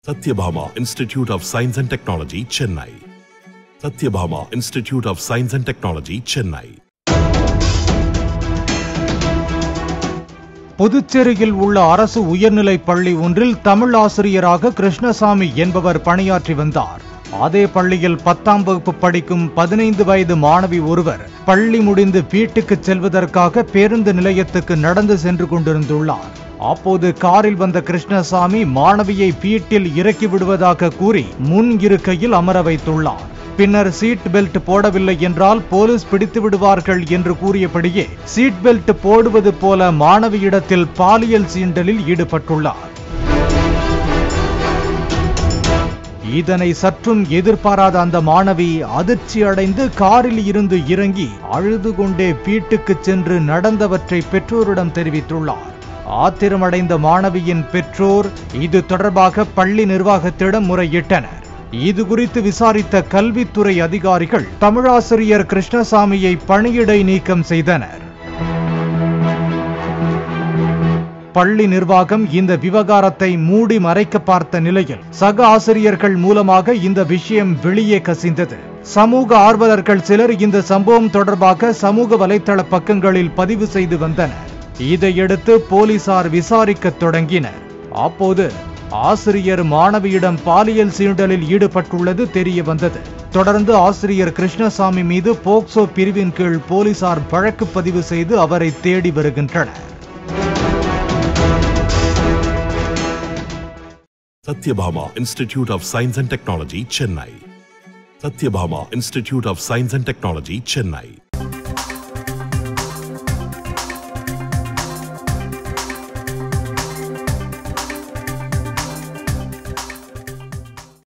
Satyabhama Institute of Science and Technology, Chennai. Satyabhama Institute of Science and Technology, Chennai. புதுச்சேரியில் உள்ள அரசு உயர்நிலைப் பள்ளி ஒன்றில் தமிழ் ஆசிரியராக கிருஷ்ணசாமி என்பவர் பணியாற்றி வந்தார் அதே பள்ளியில் பத்தாம் வகுப்பு படிக்கும் பதினைந்து வயது மாணவி ஒருவர் பள்ளி முடிந்து வீட்டுக்கு செல்வதற்காக பேருந்து நிலையத்துக்கு நடந்து சென்று கொண்டிருந்துள்ளார் அப்போது காரில் வந்த கிருஷ்ணசாமி மாணவியை வீட்டில் இறக்கி விடுவதாக கூறி முன் இருக்கையில் அமர வைத்துள்ளார் பின்னர் சீட் பெல்ட் போடவில்லை என்றால் போலீஸ் பிடித்து விடுவார்கள் என்று கூறியபடியே சீட் பெல்ட் போடுவது போல மாணவியிடத்தில் பாலியல் சீண்டலில் ஈடுபட்டுள்ளார் இதனை சற்றும் எதிர்பாராத அந்த மாணவி அதிர்ச்சி அடைந்து காரில் இருந்து இறங்கி அழுது கொண்டே வீட்டுக்கு சென்று நடந்தவற்றை பெற்றோரிடம் தெரிவித்துள்ளார் ஆத்திரமடைந்த மாணவியின் பெற்றோர் இது தொடர்பாக பள்ளி நிர்வாகத்திடம் முறையிட்டனர் இது குறித்து விசாரித்த கல்வித்துறை அதிகாரிகள் தமிழாசிரியர் கிருஷ்ணசாமியை பணியிடை நீக்கம் செய்தனர் பள்ளி நிர்வாகம் இந்த விவகாரத்தை மூடி மறைக்க பார்த்த நிலையில் சக ஆசிரியர்கள் மூலமாக இந்த விஷயம் வெளியே கசிந்தது சமூக ஆர்வலர்கள் சிலர் இந்த சம்பவம் தொடர்பாக சமூக வலைத்தள பக்கங்களில் பதிவு செய்து வந்தனர் இதையடுத்து போலீசார் விசாரிக்க தொடங்கினர் அப்போது ஆசிரியர் மாணவியிடம் பாலியல் சீண்டலில் ஈடுபட்டுள்ளது தெரிய வந்தது தொடர்ந்து ஆசிரியர் கிருஷ்ணசாமி மீது போக்சோ பிரிவின் கீழ் போலீசார் வழக்கு பதிவு செய்து அவரை தேடி வருகின்றனர் Satyabhama Institute of Science and Technology, Chennai. Satyabhama Institute of Science and Technology, Chennai.